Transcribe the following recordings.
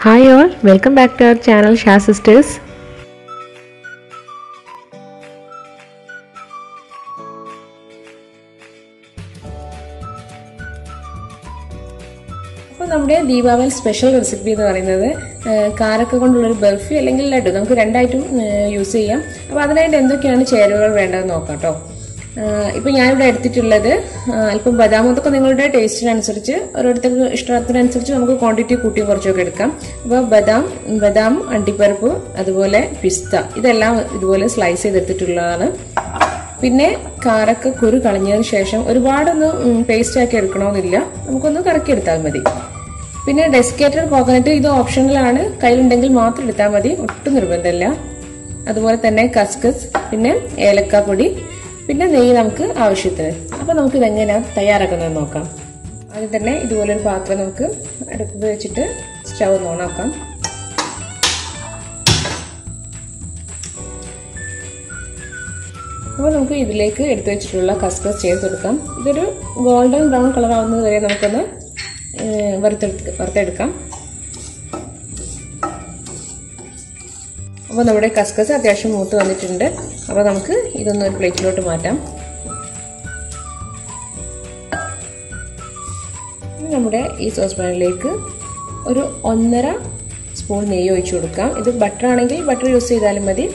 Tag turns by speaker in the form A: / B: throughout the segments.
A: hi all welcome back to our channel Sha sisters
B: അപ്പോൾ നമ്മുടെ Deepavali special recipe എന്ന് പറയുന്നത് ആ, കാരക്ക കൊണ്ടുള്ളൊരു ബർഫി അല്ലെങ്കിൽ ലഡു നമുക്ക് രണ്ടായിട്ടും യൂസ് ചെയ്യാം അപ്പോൾ അതിനായിട്ട് എന്തൊക്കെയാണ് ചേരുവകൾ വേണ്ടതെന്ന് നോക്കാം കേട്ടോ ഇപ്പം ഞാനിവിടെ എടുത്തിട്ടുള്ളത് ആ, അല്പം ബദാം അതൊക്കെ നിങ്ങളുടെ ടേസ്റ്റിനനുസരിച്ച് ഓരോരുത്തർക്ക് ഇഷ്ടത്തിനനുസരിച്ച് നമുക്ക് ക്വാണ്ടിറ്റി കൂട്ടിയും കുറച്ചൊക്കെ എടുക്കാം അപ്പോൾ ബദാം ബദാം അണ്ടിപ്പരിപ്പ് അതുപോലെ പിസ്ത ഇതെല്ലാം ഇതുപോലെ സ്ലൈസ് ചെയ്തെടുത്തിട്ടുള്ളതാണ് പിന്നെ കാരക്ക കുരു കളഞ്ഞതിന് ശേഷം ഒരുപാടൊന്ന് പേസ്റ്റ് ആക്കി എടുക്കണമെന്നില്ല നമുക്കൊന്ന് കറക്കി എടുത്താൽ മതി പിന്നെ ഡെസ്കേറ്റഡ് കോക്കനട്ട് ഇത് ഓപ്ഷണലാണ് കയ്യിലുണ്ടെങ്കിൽ മാത്രം എടുത്താൽ മതി ഒട്ടും നിർബന്ധമില്ല അതുപോലെ തന്നെ കസ്കസ് പിന്നെ ഏലക്കാപ്പൊടി പിന്നെ നെയ്യ് നമുക്ക് ആവശ്യത്തിന് അപ്പോൾ നമുക്ക് ഇതെങ്ങനെയാണ് തയ്യാറാക്കുന്നത് നോക്കാം ആദ്യം തന്നെ ഇതുപോലൊരു പാത്രം നമുക്ക് അടുപ്പത്ത് വെച്ചിട്ട് സ്റ്റൗ ഒന്ന് ഓണാക്കാം അപ്പോൾ നമുക്ക് ഇതിലേക്ക് എടുത്തു വെച്ചിട്ടുള്ള കസ്കസ് ചേർത്ത് കൊടുക്കാം ഇതൊരു ഗോൾഡൻ ബ്രൗൺ കളർ ആവുന്നത് വരെ നമുക്കൊന്ന് വറുത്തെടുക്ക വറുത്തെടുക്കാം അപ്പോൾ നമ്മുടെ കസ്കസ് അത്യാവശ്യം മൂത്ത് വന്നിട്ടുണ്ട് അപ്പോൾ നമുക്ക് ഇതൊന്ന് ഒരു പ്ലേറ്റിലോട്ട് മാറ്റാം ഇനി നമ്മുടെ ഈ സോസ് പാനിലേക്ക് ഒരു ഒന്നര സ്പൂൺ നെയ്യ് ഒഴിച്ചു കൊടുക്കാം ഇത് ബട്ടർ ആണെങ്കിൽ ബട്ടർ യൂസ് ചെയ്താലും മതി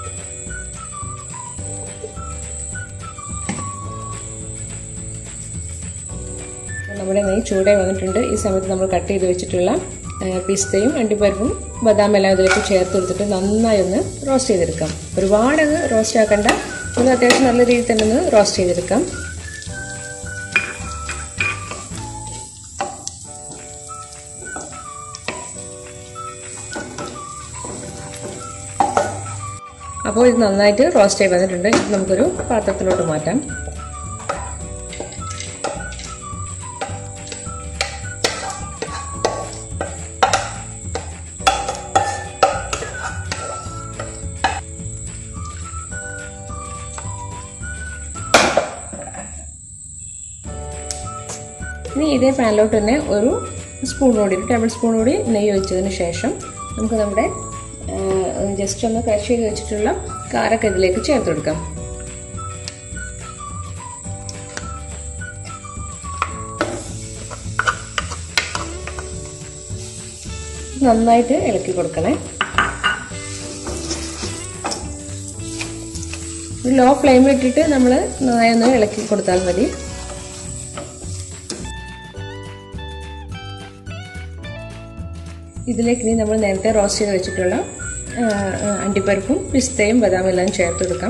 B: നമ്മുടെ നെയ്യ് ചൂടായി വന്നിട്ടുണ്ട് ഈ സമയത്ത് നമ്മൾ കട്ട് ചെയ്ത് വെച്ചിട്ടുള്ള പിസ്തയും അണ്ടിപ്പരിപ്പും ബദാം എല്ലാം ഇതിലേക്ക് ചേർത്ത് കൊടുത്തിട്ട് നന്നായി ഒന്ന് റോസ്റ്റ് ചെയ്തെടുക്കാം ഒരുപാട് അത് റോസ്റ്റ് ആക്കണ്ട ഒന്ന് അത്യാവശ്യം നല്ല രീതിയിൽ തന്നെ ഒന്ന് റോസ്റ്റ് ചെയ്തെടുക്കാം അപ്പോൾ ഇത് നന്നായിട്ട് റോസ്റ്റ് ആയി വന്നിട്ടുണ്ട് ഇത് നമുക്കൊരു പാത്രത്തിലോട്ട് മാറ്റാം ഇനി ഇതേ പാനിലോട്ട് തന്നെ ഒരു സ്പൂൺ കൂടി ഒരു ടേബിൾ സ്പൂൺ കൂടി നെയ്യ് ഒഴിച്ചതിന് ശേഷം നമുക്ക് നമ്മുടെ ജസ്റ്റ് ഒന്ന് ക്രഷ് ചെയ്ത് വെച്ചിട്ടുള്ള കാരൊക്കെ ഇതിലേക്ക് ചേർത്ത് കൊടുക്കാം നന്നായിട്ട് ഇളക്കി കൊടുക്കണേ ലോ ഫ്ലെയിമിൽ ഇട്ടിട്ട് നമ്മൾ നന്നായി ഒന്ന് ഇളക്കി കൊടുത്താൽ മതി ഇതിലേക്ക് ഇനി നമ്മൾ നേരത്തെ റോസ്റ്റ് ചെയ്ത് വെച്ചിട്ടുള്ള അണ്ടിപ്പരിപ്പും പിസ്തയും ബദാം എല്ലാം ചേർത്ത് കൊടുക്കാം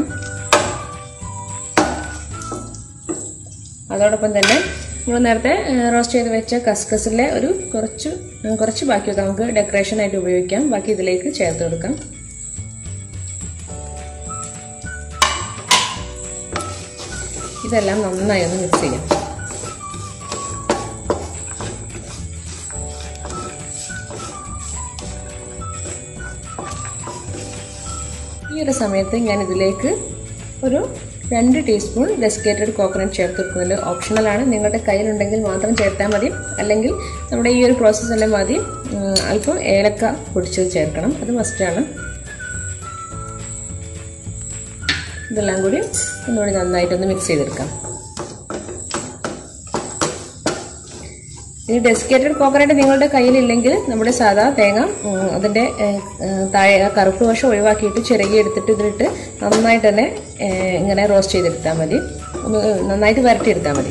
B: അതോടൊപ്പം തന്നെ നമ്മൾ നേരത്തെ റോസ്റ്റ് ചെയ്ത് വെച്ച കസ്കസിലെ ഒരു കുറച്ച് കുറച്ച് ബാക്കിയൊക്കെ നമുക്ക് ഡെക്കറേഷൻ ആയിട്ട് ഉപയോഗിക്കാം ബാക്കി ഇതിലേക്ക് ചേർത്ത് കൊടുക്കാം ഇതെല്ലാം നന്നായി ഒന്ന് മിക്സ് ചെയ്യാം ഈ ഒരു സമയത്ത് ഞാൻ ഇതിലേക്ക് ഒരു രണ്ട് ടീസ്പൂൺ ഡെസ്കേറ്റഡ് കോക്കനട്ട് ചേർത്ത് കൊടുക്കുന്നുണ്ട് ഓപ്ഷണലാണ് നിങ്ങളുടെ കയ്യിലുണ്ടെങ്കിൽ മാത്രം ചേർത്താൽ മതി അല്ലെങ്കിൽ നമ്മുടെ ഈ ഒരു പ്രോസസ്സ് എല്ലാം മതി അല്പം ഏലക്ക പൊടിച്ചത് ചേർക്കണം അത് മസ്റ്റാണ് ഇതെല്ലാം കൂടി ഒന്നുകൂടി നന്നായിട്ടൊന്ന് മിക്സ് ചെയ്തെടുക്കാം ഇനി ഡെസ്കേറ്റഡ് കോക്കനട്ട് നിങ്ങളുടെ കയ്യിലില്ലെങ്കിൽ നമ്മുടെ സാധാ തേങ്ങ അതിൻ്റെ താഴെ കറുപ്പ് വശം ഒഴിവാക്കിയിട്ട് ചിറകി എടുത്തിട്ട് ഇതിലിട്ട് നന്നായിട്ട് തന്നെ ഇങ്ങനെ റോസ്റ്റ് ചെയ്തെടുത്താൽ മതി ഒന്ന് നന്നായിട്ട് വരട്ടിയെടുത്താൽ മതി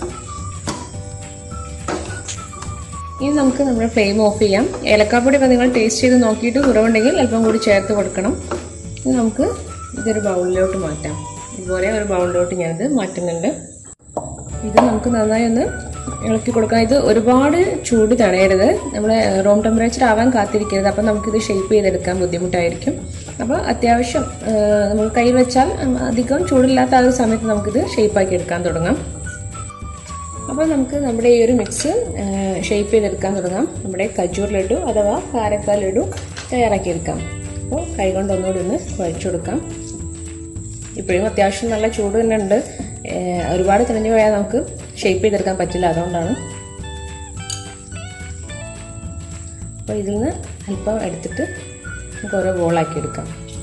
B: ഇനി നമുക്ക് നമ്മുടെ ഫ്ലെയിം ഓഫ് ചെയ്യാം ഏലക്കാപ്പൊടി ഒക്കെ നിങ്ങൾ ടേസ്റ്റ് ചെയ്ത് നോക്കിയിട്ട് കുറവുണ്ടെങ്കിൽ അല്പം കൂടി ചേർത്ത് കൊടുക്കണം ഇനി നമുക്ക് ഇതൊരു ബൗളിലോട്ട് മാറ്റാം ഇതുപോലെ ഒരു ബൗളിലോട്ട് ഞാനിത് മാറ്റുന്നുണ്ട് ഇത് നമുക്ക് നന്നായി ഒന്ന് ഇളക്കി കൊടുക്കാം ഇത് ഒരുപാട് ചൂട് തടയരുത് നമ്മൾ റൂം ടെമ്പറേച്ചർ ആവാൻ കാത്തിരിക്കരുത് അപ്പം നമുക്കിത് ഷേപ്പ് ചെയ്തെടുക്കാൻ ബുദ്ധിമുട്ടായിരിക്കും അപ്പോൾ അത്യാവശ്യം നമ്മൾ കയ്യിൽ വെച്ചാൽ അധികം ചൂടില്ലാത്ത ആ ഒരു സമയത്ത് നമുക്കിത് ഷേപ്പാക്കി എടുക്കാൻ തുടങ്ങാം അപ്പോൾ നമുക്ക് നമ്മുടെ ഈ ഒരു മിക്സ് ഷേപ്പ് ചെയ്തെടുക്കാൻ തുടങ്ങാം നമ്മുടെ കജൂർ ലഡു അഥവാ കാരക്ക ലഡു തയ്യാറാക്കിയെടുക്കാം അപ്പോൾ കൈകൊണ്ട് ഒന്നുകൂടി ഒന്ന് കുഴച്ചു കൊടുക്കാം ഇപ്പോഴും അത്യാവശ്യം നല്ല ചൂട് തന്നെ ഉണ്ട് ഒരുപാട് തെളിഞ്ഞു പോയാൽ നമുക്ക് ഷേപ്പ് ചെയ്തെടുക്കാൻ പറ്റില്ല അതുകൊണ്ടാണ് അപ്പോൾ ഇതിൽ നിന്ന് അല്പം എടുത്തിട്ട് നമുക്ക് ഓരോ ബോളാക്കി എടുക്കാം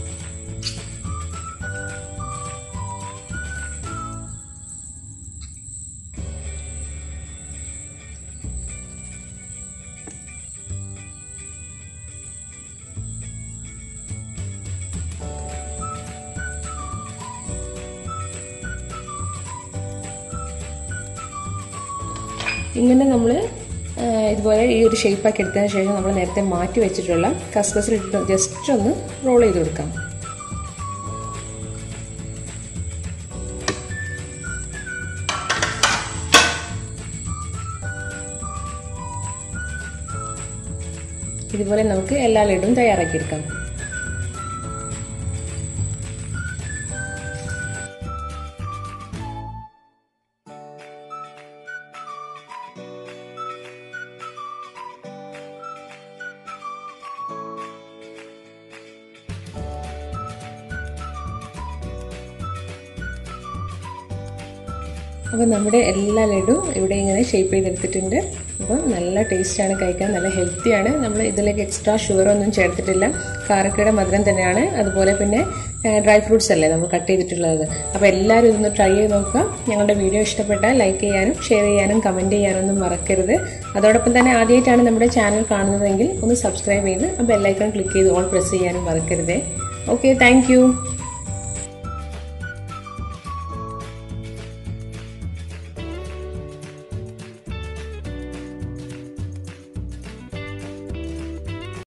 B: ഇങ്ങനെ നമ്മൾ ഇതുപോലെ ഈ ഒരു ഷേപ്പാക്കി എടുത്തതിന് ശേഷം നമ്മൾ നേരത്തെ മാറ്റി വെച്ചിട്ടുള്ള കസ്കസിലിട്ട് ജസ്റ്റ് ഒന്ന് റോൾ ചെയ്ത് കൊടുക്കാം ഇതുപോലെ നമുക്ക് എല്ലാ ലഡും തയ്യാറാക്കിയെടുക്കാം അപ്പോൾ നമ്മുടെ എല്ലാ ലഡും ഇവിടെ ഇങ്ങനെ ഷേപ്പ് ചെയ്തെടുത്തിട്ടുണ്ട് അപ്പോൾ നല്ല ടേസ്റ്റാണ് കഴിക്കാൻ നല്ല ഹെൽത്തിയാണ് നമ്മൾ ഇതിലേക്ക് എക്സ്ട്രാ ഷുഗർ ഒന്നും ചേർത്തിട്ടില്ല കാരക്കയുടെ മധുരം തന്നെയാണ് അതുപോലെ പിന്നെ ഡ്രൈ ഫ്രൂട്ട്സ് അല്ലേ നമ്മൾ കട്ട് ചെയ്തിട്ടുള്ളത് അപ്പോൾ എല്ലാവരും ഇതൊന്ന് ട്രൈ ചെയ്ത് നോക്കുക ഞങ്ങളുടെ വീഡിയോ ഇഷ്ടപ്പെട്ടാൽ ലൈക്ക് ചെയ്യാനും ഷെയർ ചെയ്യാനും കമൻറ്റ് ചെയ്യാനൊന്നും മറക്കരുത് അതോടൊപ്പം തന്നെ ആദ്യമായിട്ടാണ് നമ്മുടെ ചാനൽ കാണുന്നതെങ്കിൽ ഒന്ന് സബ്സ്ക്രൈബ് ചെയ്ത് ആ ബെല്ലൈക്കൺ ക്ലിക്ക് ചെയ്ത് ഓൾ പ്രസ് ചെയ്യാനും മറക്കരുത് ഓക്കെ താങ്ക്